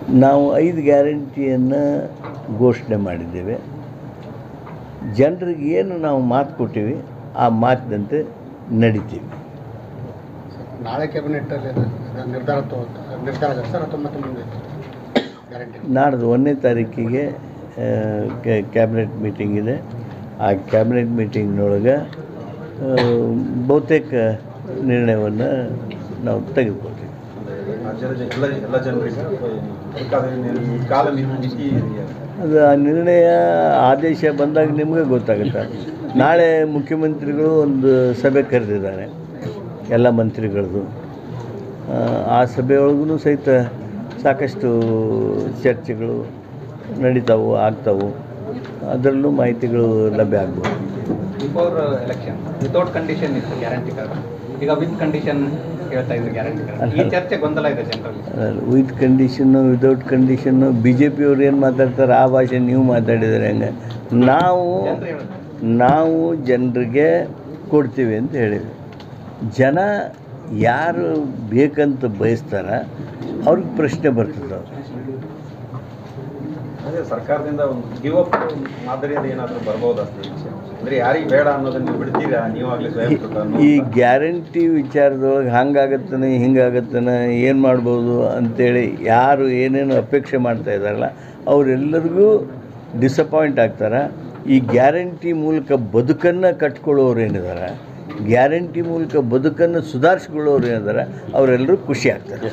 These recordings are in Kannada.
ನಾವು ಐದು ಗ್ಯಾರಂಟಿಯನ್ನು ಘೋಷಣೆ ಮಾಡಿದ್ದೇವೆ ಜನರಿಗೆ ಏನು ನಾವು ಮಾತು ಕೊಟ್ಟಿವಿ ಆ ಮಾತಿನಂತೆ ನಡಿತೀವಿ ನಾಳೆ ಕ್ಯಾಬಿನೆಟ್ಟಲ್ಲಿ ಅದು ಅದು ನಿರ್ಧಾರ ತಗೋ ನಿರ್ಧಾರ ಆಗುತ್ತೆ ಸರ್ ಅಥವಾ ಮತ್ತೆ ಮುಂದೆ ಗ್ಯಾರಂಟಿ ನಾಡ್ದು ಒಂದನೇ ತಾರೀಕಿಗೆ ಕ್ಯಾಬಿನೆಟ್ ಮೀಟಿಂಗ್ ಇದೆ ಆ ಕ್ಯಾಬಿನೆಟ್ ಮೀಟಿಂಗ್ನೊಳಗೆ ಬಹುತೇಕ ನಿರ್ಣಯವನ್ನು ನಾವು ತೆಗೆದುಕೊಳ್ತೀವಿ ರಾಜ್ಯದ ಜ- ಎಲ್ಲ ಎಲ್ಲ ಜನರಿಗೆ ಸರ್ಕಾರ ಕಾಲ ಮಿತಿ ಅದು ಆ ನಿರ್ಣಯ ಆದೇಶ ಬಂದಾಗ ನಿಮಗೆ ಗೊತ್ತಾಗುತ್ತೆ ನಾಳೆ ಮುಖ್ಯಮಂತ್ರಿಗಳು ಒಂದು ಸಭೆ ಕರೆದಿದ್ದಾರೆ ಎಲ್ಲ ಮಂತ್ರಿಗಳದ್ದು ಆ, ಆ ಸಭೆಯೊಳಗೂ ಸಹಿತ ಸಾಕಷ್ಟು ಚರ್ಚೆಗಳು ನಡೀತಾವು ಆಗ್ತಾವು ಅದರಲ್ಲೂ ಮಾಹಿತಿಗಳು ಲಭ್ಯ ಆಗ್ಬೋದು ಬಿಫೋರ್ ಎಲೆಕ್ಷನ್ ವಿತೌಟ್ ಕಂಡೀಷನ್ ಇತ್ತು ಗ್ಯಾರಂಟಿ ಕಾರ್ಡ್ ಈಗ ವಿತ್ ಕಂಡೀಷನ್ ಹೇಳ್ತಾ ಇದ್ರು ಗ್ಯಾರಂಟಿ ಕಾರ್ಡ್ ಈ ಚರ್ಚೆ ಗೊಂದಲ ಇದೆ ಜನರಲ್ಲಿ with condition without condition B J ಪಿಯವ್ರು ಏನು ಮಾತಾಡ್ತಾರೆ ಆ ಭಾಷೆ ನೀವು ಮಾತಾಡಿದರೆ ಹಂಗೆ ನಾವು ಜನರು ಹೇಳೋದು ನಾವು ಜನರಿಗೆ ಕೊಡ್ತೀವಿ ಅಂತ ಹೇಳಿವಿ ಜನ ಯಾರು ಬೇಕಂತ ಬಯಸ್ತಾರ ಅವ್ರಿಗೆ ಪ್ರಶ್ನೆ ಬರ್ತದೆ ಅದೇ ಸರ್ಕಾರದಿಂದ ಒಂದು ಗಿವ್ ಅಪ್ ಮಾದರಿಯಲ್ಲಿ ಏನಾದರೂ ಬರ್ಬೋದಾ ನಿರೀಕ್ಷೆ ಅಂದ್ರೆ ಯಾರಿಗೆ ಬೇಡ ಅನ್ನೋದನ್ನ ನೀವು ಬಿಡ್ತೀರಾ ನೀವಾಗಲೇ ಸ್ವಯಂ ಕೃತ ಅನ್ನೋ ಈ ಗ್ಯಾರಂಟಿ ವಿಚಾರದೊಳಗೆ ಹಂಗಾಗತ್ತಾನೆ ಹಿಂಗಾಗತ್ತಾನೆ ಏನು ಮಾಡ್ಬೋದು ಅಂತೇಳಿ ಯಾರು ಏನೇನು ಅಪೇಕ್ಷೆ ಮಾಡ್ತಾ ಇದ್ದಾರಲ್ಲ ಅವರೆಲ್ಲರಿಗೂ ಡಿಸಪಾಯಿಂಟ್ ಆಗ್ತಾರೆ ಈ ಗ್ಯಾರಂಟಿ ಮೂಲಕ ಬದುಕನ್ನು ಕಟ್ಕೊಳ್ಳೋರು ಏನಿದ್ದಾರೆ ಗ್ಯಾರಂಟಿ ಮೂಲಕ ಬದುಕನ್ನು ಸುಧಾರಿಸ್ಕೊಳ್ಳೋರು ಏನಿದ್ದಾರೆ ಅವರೆಲ್ಲರೂ ಖುಷಿ ಆಗ್ತಾರೆ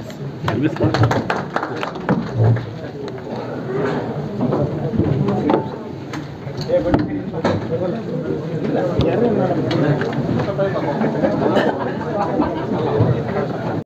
ಯಾರು